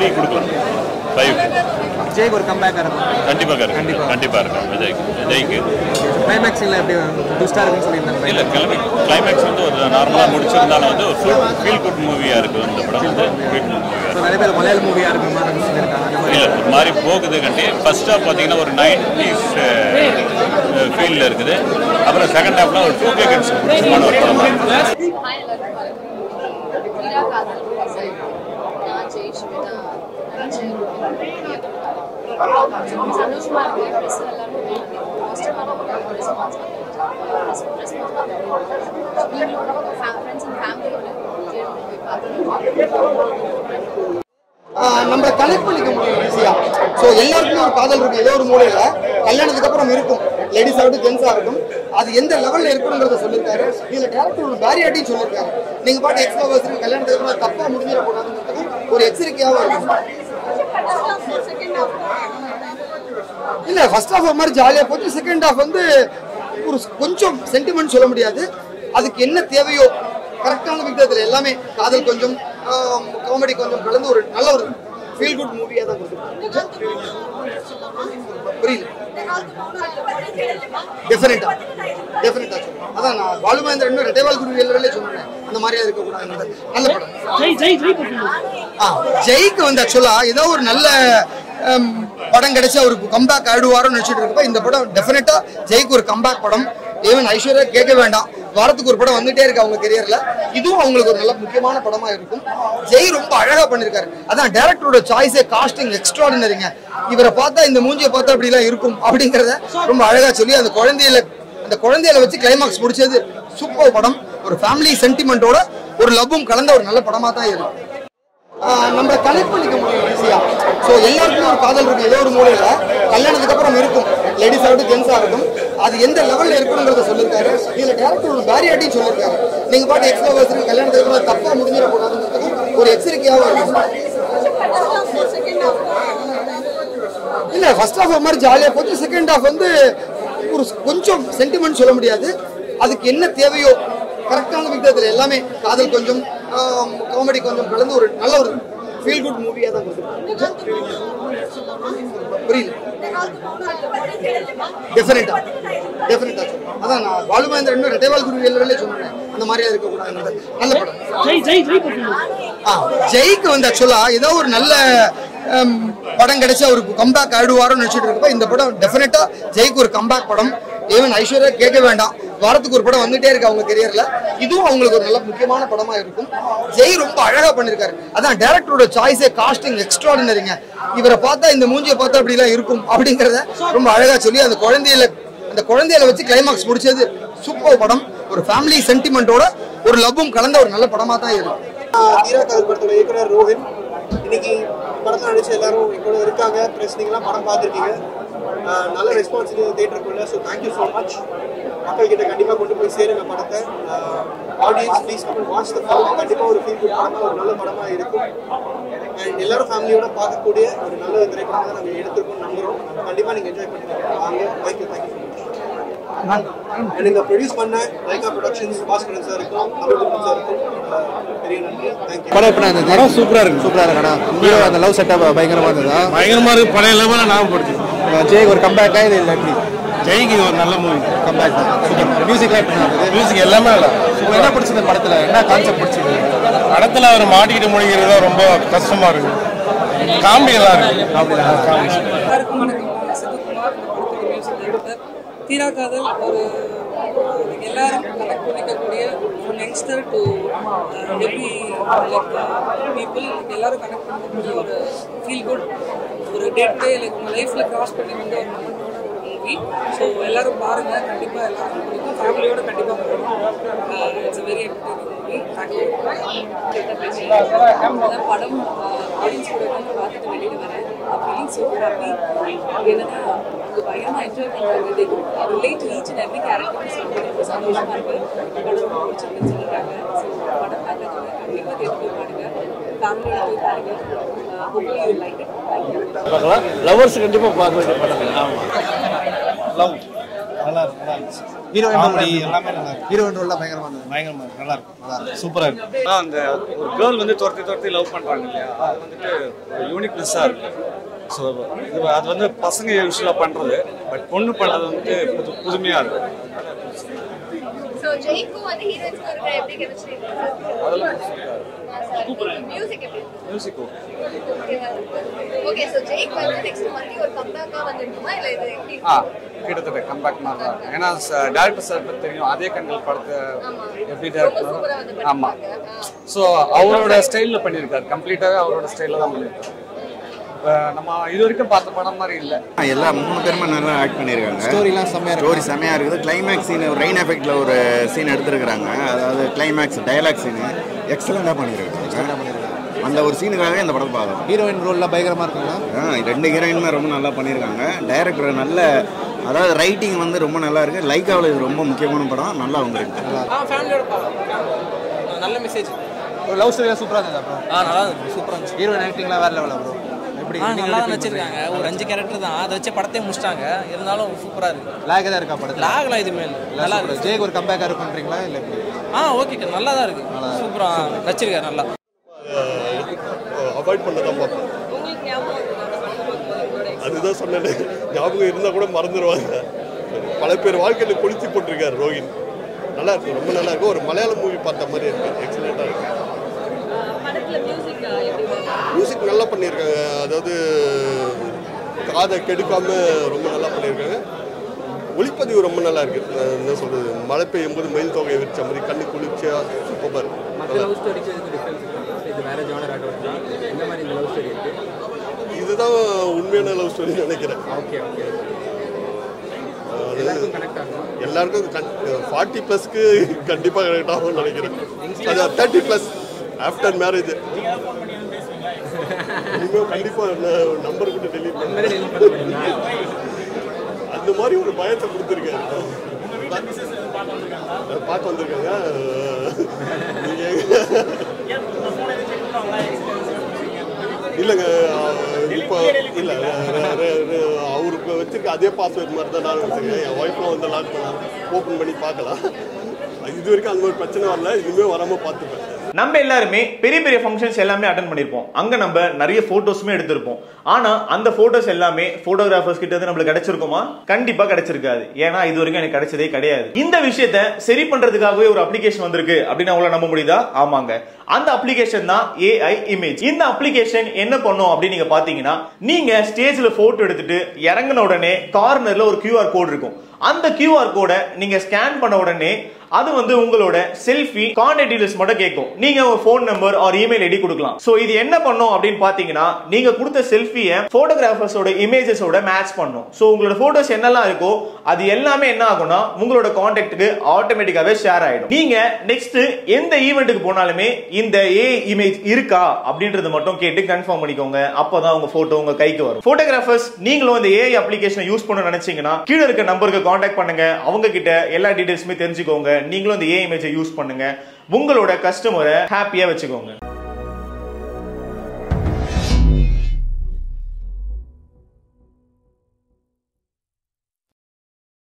Three கொடுக்கலாம் five விஜய்க்கு ஒரு கம்பேக்காக இருக்கும் கண்டிப்பாக இருக்கும் கண்டிப்பா. கண்டிப்பாக இருக்கும் விஜய்க்கு விஜய்க்கு கிளைமேக்ஸில் எப்படி ட்விஸ்டாக இருக்குன்னு சொல்லியிருந்தாங்க இல்லை கிளம்பி கிளைமேக்ஸ் வந்து ஒரு நார்மலாக முடிச்சிருந்தாலும் வந்து ஒரு ஃபுல் ஃபீல் குட் மூவியாக இருக்கும் இந்த படம் வந்து ஃபீல் குட் மூவியாக ஸோ நிறைய பேர் மலையாள மூவியாக இருக்கிற மாதிரி சொல்லியிருக்காங்க அந்த மாதிரி இல்லை ஒரு மாதிரி போகுது கண்டி ஃபர்ஸ்ட் ஹாஃப் பார்த்தீங்கன்னா ஒரு நைன்டிஸ் ஃபீல்டில் இருக்குது அப்புறம் செகண்ட் ஹாஃப்ல ஒரு டூ கே கிட்ஸ் பிடிச்சமான ஒரு படம் Hi, எல்லாருக்கும் வணக்கம். வீரா காதல் பேசுறேன். நான் ஜெய் ஸ்வேதா நடிச்சேன். சந்தோஷமா இருக்கு ப்ரெஸ் எல்லாருமே பாசிட்டிவான ரெஸ்பான்ஸ் ரெஸ்பான்ஸ் நீங்களும் ஃப்ரெண்ட்ஸ் அண்ட் ஃபேமிலியோட போய் பார்த்துருக்கோம் ஆஹ் நம்மளை கனெக்ட் பண்ணிக்க முடியும் ஈஸியா ஸோ எல்லாருக்குமே ஒரு காதல் இருக்கும் ஏதோ ஒரு மூலையில கல்யாணத்துக்கு அப்புறம் இருக்கும் லேடிஸ் ஆகட்டும் ஜென்ஸ் ஆகட்டும் அது எந்த லெவல்ல இருக்குங்கிறத சொல்லியிருக்காரு இதுல டேரக்டர் ஒரு பேரியாட்டியும் சொல்லியிருக்காரு நீங்க பாட்டு எக்ஸ்ட்ரா வசதி கல்யாணத்துக்கு அப்புறம் அது தப்பா முடிஞ்சிடக்கூடாதுங்கிறதுக்கு ஒரு எச்சரிக்கையாகவும் இருக்கும் இல்ல ஃபர்ஸ்ட் ஹாஃப் மாதிரி ஜாலியா போச்சு செகண்ட் ஹாஃப் வந்து ஒரு கொஞ்சம் சென்டிமெண்ட் சொல்ல முடியாது அதுக்கு என்ன தேவையோ கரெக்டான விகிதத்தில் எல்லாமே காதல் கொஞ்சம் காமெடி கொஞ்சம் கலந்து ஒரு நல்ல ஒரு ஃபீல் குட் மூவியாக தான் கொடுத்துருக்காங்க புரியல டெஃபினட்டா டெஃபினட்டா அதான் நான் பாலுமேந்திரன் இன்னும் ரெட்டைவால் குரு எல்லாமே சொன்னேன் அந்த மாதிரியா இருக்கக்கூடாது நல்ல படம் ஆ ஜெய்க்கு வந்து ஆக்சுவலா ஏதோ ஒரு நல்ல ஹம், படம் கிடைச்சு அவருக்கு கம்பேக் ஆடுவாரோன்னு நினைச்சிட்டு இருக்கப்ப இந்த படம் டெஃபினட்டா ஜெய்க்கு ஒரு கம்பேக் படம் ஈவன் ஐஸ்வர்யா கேட்க வேண்டாம் வாரத்துக்கு ஒரு படம் வந்துட்டே இருக்கு அவங்க கெரியர்ல இதுவும் அவங்களுக்கு ஒரு நல்ல முக்கியமான படமா இருக்கும் ஜெய் ரொம்ப அழகா பண்ணிருக்காரு அதான் டேரக்டரோட சாய்ஸே காஸ்டிங் எக்ஸ்ட்ராடினரிங்க இவரை பார்த்தா இந்த மூஞ்சியை பார்த்தா அப்படிலாம் இருக்கும் அப்படிங்கறத ரொம்ப அழகா சொல்லி அந்த குழந்தையில அந்த குழந்தையில வச்சு கிளைமாக்ஸ் முடிச்சது சூப்பர் படம் ஒரு ஃபேமிலி சென்டிமெண்டோட ஒரு லவ்வும் கலந்த ஒரு நல்ல படமா தான் இருக்கு ஆஹ் நம்மளை கனெக்ட் பண்ணிக்க முடியும் ஈஸியா ஸோ எல்லாருக்குமே ஒரு காதல் இருக்கும் ஏதோ ஒரு மூலையில கல்யாணத்துக்கு அப்புறம் இருக்கும் லேடிஸ் ஆகட்டும் ஜென்ஸ் ஆகட்டும் அது எந்த லெவல்ல இருக்குங்கிறத சொல்லியிருக்காரு இதுல டேரக்டர் ஒரு பேரியாட்டியும் சொல்லியிருக்காரு நீங்க பாட்டு எக்ஸ்ட்ரா வசதி கல்யாணத்துக்கு அப்புறம் அது தப்பா முடிஞ்சிடக்கூடாதுங்கிறதுக்கு ஒரு எச்சரிக்கையாகவும் இருக்கும் இல்ல ஃபர்ஸ்ட் ஹாஃப் மாதிரி ஜாலியா போச்சு செகண்ட் ஹாஃப் வந்து ஒரு கொஞ்சம் சென்டிமெண்ட் சொல்ல முடியாது அதுக்கு என்ன தேவையோ கரெக்டான விகிதத்தில் எல்லாமே காதல் கொஞ்சம் காமெடி கொஞ்சம் கலந்து ஒரு நல்ல ஒரு ஃபீல் குட் மூவியாக தான் கொடுத்துருக்காங்க புரியல டெஃபினட்டா டெஃபினட்டா அதான் நான் பாலுமேந்திரன் இன்னும் ரெட்டைவால் குரு எல்லாமே சொன்னேன் அந்த மாதிரியா இருக்கக்கூடாது நல்ல படம் ஆ ஜெய்க்கு வந்து ஆக்சுவலா ஏதோ ஒரு நல்ல ஹம், படம் கிடைச்சு அவருக்கு கம்பேக் ஆடுவாரோன்னு நினைச்சிட்டு இருக்கப்ப இந்த படம் டெஃபினட்டா ஜெய்க்கு ஒரு கம்பேக் படம் ஈவன் ஐஸ்வர்யா கேட்க வேண்டாம் வாரத்துக்கு ஒரு படம் வந்துட்டே இருக்கு அவங்க கெரியர்ல இதுவும் அவங்களுக்கு ஒரு நல்ல முக்கியமான படமா இருக்கும் ஜெய் ரொம்ப அழகா பண்ணிருக்காரு அதான் டேரக்டரோட சாய்ஸே காஸ்டிங் எக்ஸ்ட்ராடினரிங்க இவரை பார்த்தா இந்த மூஞ்சியை பார்த்தா அப்படிலாம் இருக்கும் அப்படிங்கறத ரொம்ப அழகா சொல்லி அந்த குழந்தையில அந்த குழந்தையில வச்சு கிளைமாக்ஸ் முடிச்சது சூப்பர் படம் ஒரு ஃபேமிலி சென்டிமெண்டோட ஒரு லவ்வும் கலந்த ஒரு நல்ல படமா தான் இருக்கும் தீரா காதல் படத்தோட இயக்குனர் ரோஹின் இன்னைக்கு படத்தில் நடிச்ச எல்லாரும் எங்களோட இருக்காங்க ப்ரெஸ் நீங்களாம் படம் பார்த்துருக்கீங்க ஆஹ் நல்ல ரெஸ்பான்ஸ் இது தேட்டருக்குள்ள ஸோ தேங்க்யூ ஸோ மச் மக்கள்கிட்ட கண்டிப்பாக கொண்டு போய் சேருங்க படத்தை audience please come watch the film கண்டிப்பாக ஒரு ஃபீல் குட் படமாக ஒரு நல்ல படமாக இருக்கும் அண்ட் எல்லாரும் ஃபேமிலியோட பார்க்கக்கூடிய ஒரு நல்ல திரைப்படம் தான் நாங்கள் எடுத்திருக்கோம் நம்புகிறோம் கண்டிப்பாக நீங்கள் என்ஜாய் பண்ணுங்க வாங்க தேங்க்யூ தேங்க்யூ அண்ட் இந்த ப்ரொடியூஸ் பண்ண லைகா ப்ரொடக்ஷன்ஸ் பாஸ்கரன் சார் இருக்கும் தமிழ் சார் இருக்கும் ஆஹ் பெரிய நன்றி தேங்க்யூ படம் எப்படி இருந்தது படம் சூப்பரா இருக்கு சூப்பரா இருக்கடா ஹீரோ அந்த லவ் செட்டப் பயங்கரமா இருந்ததா பயங்கரமா இருக்கு பழைய லெவலில் நான் படிச்சேன் ஜெய்க்கு ஒரு கம்பேக்கா இது இல்லை எப்படி ஜெய்க்கு இது ஒரு நல்ல மூவி கம்பேக் சூப்பர் மியூசிக்லாம் எப்படி இருந்தது மியூசிக் எல்லாமே நல்லா உங்களுக்கு என்ன பிடிச்சது படத்துல என்ன கான்செப்ட் பிடிச்சது படத்தில் அவர் மாட்டிக்கிட்டு முடிக்கிறது தான் ரொம்ப கஷ்டமா இருக்கு காமெடி நல்லா இருக்கு காமெடி எல்லாருக்கும் வணக்கம் நான் சிவகுமார் இந்த படத்துக்கு மியூசிக் டைரக்டர் தீரா காதல் ஒரு like எல்லாரும் கனெக்ட் பண்ணிக்கக்கூடிய from youngster to heavy like people எல்லாரும் கனெக்ட் பண்ணக்கூடிய ஒரு ஃபீல் குட் ஒரு டே டு டே லைக் உங்கள் லைஃப்பில் கிராஸ் பண்ணி வந்த ஒரு மொமெண்டோட ஒரு மூவி ஸோ எல்லாரும் பாருங்கள் கண்டிப்பாக எல்லாருக்கும் பிடிக்கும் ஃபேமிலியோட கண்டிப்பாக போகணும் it's very entertaining movie thank you அதான் படம் ஆடியன்ஸ் கூட உட்காந்து பார்த்துட்டு வெளியில வரேன் ஃபீலிங் ஸோ ஹாப்பி என்னன்னா உங்க பயமா என்ஜாய் பண்ணுறது relate each and every character சொல்லி ரொம்ப சந்தோஷமா இருக்கு படம் ரொம்ப பிடிச்சிருக்குன்னு சொல்லிட்டாங்க ஸோ படம் பார்க்கறதுக்கு கண்டிப்பாக தேடி போய் பாருங்க ஃபேமிலியோட போய் பாருங்க hopefully you like it thank you lovers கண்டிப்பாக பார்க்க வேண்டிய படம் ஆமாம் லவ் நல்லா இருக்கு நல்லா இருந்துச்சு ஹீரோயின் காமெடி எல்லாமே நல்லா இருக்கு ஹீரோயின் ரோல்லாம் பயங்கரமா இருந்தது பயங்கரமா இருக்கு நல்லா இருக்கு சூப்பரா இருக்கு அந்த ஒரு கேர்ள் வந்து துரத்தி துரத்தி லவ் பண்றாங்க இல்லையா அது வந்துட்டு ஒரு யூனிக்னஸ்ஸாக இருக்கு ஸோ இது அது வந்து பசங்க யூஸ்வலாக பண்றது பட் பொண்ணு பண்றது வந்துட்டு புது புதுமையா இருக்கு ஸோ ஜெய்க்கும் வந்து ஹீரோயின்ஸ்க்கும் இருக்கிற எப்படி கெமிஸ்ட்ரி அதெல்லாம் மியூசிக் எப்படி மியூசிக் ஓகே ஸோ ஜெய்க் வந்து நெக்ஸ்ட் மறுபடியும் ஒரு கம்பேக்காக வந்துருக்குமா இல்லை இது எப்படி ஆ கிட்டத்தட்ட கம்பேக் மாதிரி தான் இருக்கு. ஏன்னா டேரக்டர் சார் பற்றி தெரியும் அதே கண்கள் படத்தை எப்படி ரொம்ப சூப்பரா வந்து டேரக்டர் ஆமா ஸோ அவரோட ஸ்டைலில் பண்ணியிருக்காரு கம்ப்ளீட்டாகவே அவரோட ஸ்டைலில் தான் பண்ணியிருக்காரு இப்ப நம்ம இது வரைக்கும் பார்த்த படம் மாதிரி இல்லை எல்லா மூணு பேருமே நல்லா ஆக்ட் பண்ணியிருக்காங்க ஸ்டோரிலாம் செம்மையா இருக்கு ஸ்டோரி செம்மையாக இருக்குது கிளைமேக்ஸ் சீன் ரெயின் எஃபெக்டில் ஒரு சீன் எடுத்திருக்கிறாங்க அதாவது கிளைமேக்ஸ் டயலாக் சீனு எக்ஸலண்டாக பண்ணியிருக்காங்க அந்த ஒரு சீனுக்காகவே அந்த படத்தை பார்க்கலாம் ஹீரோயின் ரோல்லாம் பயங்கரமா இருக்குங்களா ஆ ரெண்டு ஹீரோயினுமே ரொம்ப நல்லா பண்ணியிருக்காங்க டைரக்டர் நல்ல அதாவது ரைட்டிங் வந்து ரொம்ப நல்லா இருக்கு லைக்காவில் இது ரொம்ப முக்கியமான படம் நல்லா வந்திருக்கு ஆ ஃபேமிலியோட போகலாம் நல்ல மெசேஜ் ஒரு லவ் ஸ்டோரியா சூப்பரா இருந்தது அப்புறம் ஆ நல்லா இருந்துச்சு சூப்பராக இருந்துச்சு ஹீரோயின் ஆக்டிங்லாம் வேற லெவலா ப்ரோ எப்படி ஆ நீங்க நல்லா எப்படி தான் வச்சிருக்காங்க ஒரு அஞ்சு கேரக்டர் தான் அதை வச்சு படத்தையே முடிச்சிட்டாங்க இருந்தாலும் சூப்பராக இருக்கு லாக தான் இருக்கா படத்துல லாகலாம் எதுவுமே இல்லை நல்லா இருக்கு ஜெய்க்கு ஒரு கம்பேக்கா இருக்குன்றீங்களா இல்ல எப்படி ஆ ஓகே நல்லா தான் இருக்கு சூப்பராக வச்சிருக்காரு நல்லா அவாய்ட் பண்ண தான் பார்ப்போம் அதுதான் சொன்னேன் ஞாபகம் இருந்தால் கூட மறந்துடுவாங்க பல பேர் வாழ்க்கையில் கொளுத்தி போட்டிருக்காரு ரோஹின் நல்லா இருக்கு ரொம்ப நல்லா இருக்கு ஒரு மலையாள மூவி பார்த்த மாதிரி இருக்கு எக்ஸலண்ட்டாக இருக்கு மியூசிக் நல்லா பண்ணியிருக்காங்க அதாவது காதை கெடுக்காம ரொம்ப நல்லா பண்ணியிருக்காங்க ஒளிப்பதிவு ரொம்ப நல்லா இருக்கு அஹ் என்ன சொல்றது மழை பெய்யும் போது மயில் தொகையை வச்ச மாதிரி கண்ணு குளிர்ச்சியா சூப்பர் மற்ற லவ் ஸ்டோரிக்கு இதுக்கு டிஃபரன்ஸ் இது வேற ஜானர் ஆட்டோம் இந்த மாதிரி இந்த லவ் ஸ்டோரி இருக்கு இதுதான் உண்மையான லவ் ஸ்டோரி நினைக்கிறேன் ஓகே ஓகே அது எல்லாருக்கும் கனெக்ட் ஆகும் எல்லாருக்கும் ஃபார்ட்டி ப்ளஸ்க்கு கண்டிப்பாக கனெக்ட் ஆகும்னு நினைக்கிறேன் அது தேர்ட்டி ப்ளஸ் ஆஃப்டர் மேரேஜ் இனிமேல் கண்டிப்பாக நம்பர் கூட டெலிட் பண்ண அந்த மாதிரி ஒரு பயத்தை கொடுத்துருக்காரு பார்க்க வந்திருக்காங்க நீங்கள் இல்லைங்க இப்போ இல்லை அவருக்கு வச்சிருக்க அதே பாஸ்வேர்ட் மாதிரி தான் நான் வச்சுருக்கேன் என் ஒய்ஃப்லாம் வந்து லாக் பண்ணலாம் ஓப்பன் பண்ணி பார்க்கலாம் இது வரைக்கும் அந்த மாதிரி பிரச்சனை வரல இனிமேல் வராமல் பார்த்துப்பேன் நம்ம எல்லாருமே பெரிய பெரிய ஃபங்க்ஷன்ஸ் எல்லாமே அட்டன் பண்ணிருப்போம் அங்க நம்ம நிறைய போட்டோஸுமே எடுத்திருப்போம் ஆனா அந்த போட்டோஸ் எல்லாமே போட்டோகிராஃபர்ஸ் கிட்ட இருந்து நம்மளுக்கு கிடைச்சிருக்குமா கண்டிப்பா கிடைச்சிருக்காது ஏன்னா இது வரைக்கும் எனக்கு கிடைச்சதே கிடையாது இந்த விஷயத்த சரி பண்றதுக்காகவே ஒரு அப்ளிகேஷன் வந்திருக்கு அப்படின்னு அவங்கள நம்ப முடியுதா ஆமாங்க அந்த அப்ளிகேஷன் தான் ஏஐ இமேஜ் இந்த அப்ளிகேஷன் என்ன பண்ணும் அப்படின்னு நீங்க பாத்தீங்கன்னா நீங்க ஸ்டேஜ்ல போட்டோ எடுத்துட்டு இறங்கின உடனே கார்னர்ல ஒரு கியூஆர் கோட் இருக்கும் அந்த கியூஆர் கோடை நீங்க ஸ்கேன் பண்ண உடனே அது வந்து உங்களோட செல்ஃபி கான்டாக்ட் டீடைல்ஸ் மட்டும் கேட்கும் நீங்க உங்க phone number or email ID கொடுக்கலாம் சோ இது என்ன பண்ணும் அப்படின்னு பாத்தீங்கன்னா நீங்க கொடுத்த செல்ஃபியை போட்டோகிராஃபர்ஸோட இமேஜஸோட மேட்ச் பண்ணும் சோ உங்களோட போட்டோஸ் என்னெல்லாம் இருக்கோ அது எல்லாமே என்ன ஆகும்னா உங்களோட கான்டாக்ட்டுக்கு ஆட்டோமேட்டிக்காவே ஷேர் ஆயிடும் நீங்க நெக்ஸ்ட் எந்த ஈவெண்ட்டுக்கு போனாலுமே இந்த ஏ இமேஜ் இருக்கா அப்படின்றது மட்டும் கேட்டு கன்ஃபார்ம் பண்ணிக்கோங்க அப்பதான் உங்க போட்டோ உங்க கைக்கு வரும் போட்டோகிராஃபர்ஸ் நீங்களும் இந்த ஏஐ அப்ளிகேஷனை யூஸ் பண்ண நினைச்சீங்கன்னா கீழே இருக்க நம்பருக்கு கான்டாக்ட் பண்ணுங்க அவங்க கிட்ட எல்லா டீடைல்ஸுமே தெரிஞ்சுக்கோங்க நீங்களும் இந்த ஏஐ இமேஜை யூஸ் பண்ணுங்க உங்களோட கஸ்டமரை ஹாப்பியா வச்சுக்கோங்க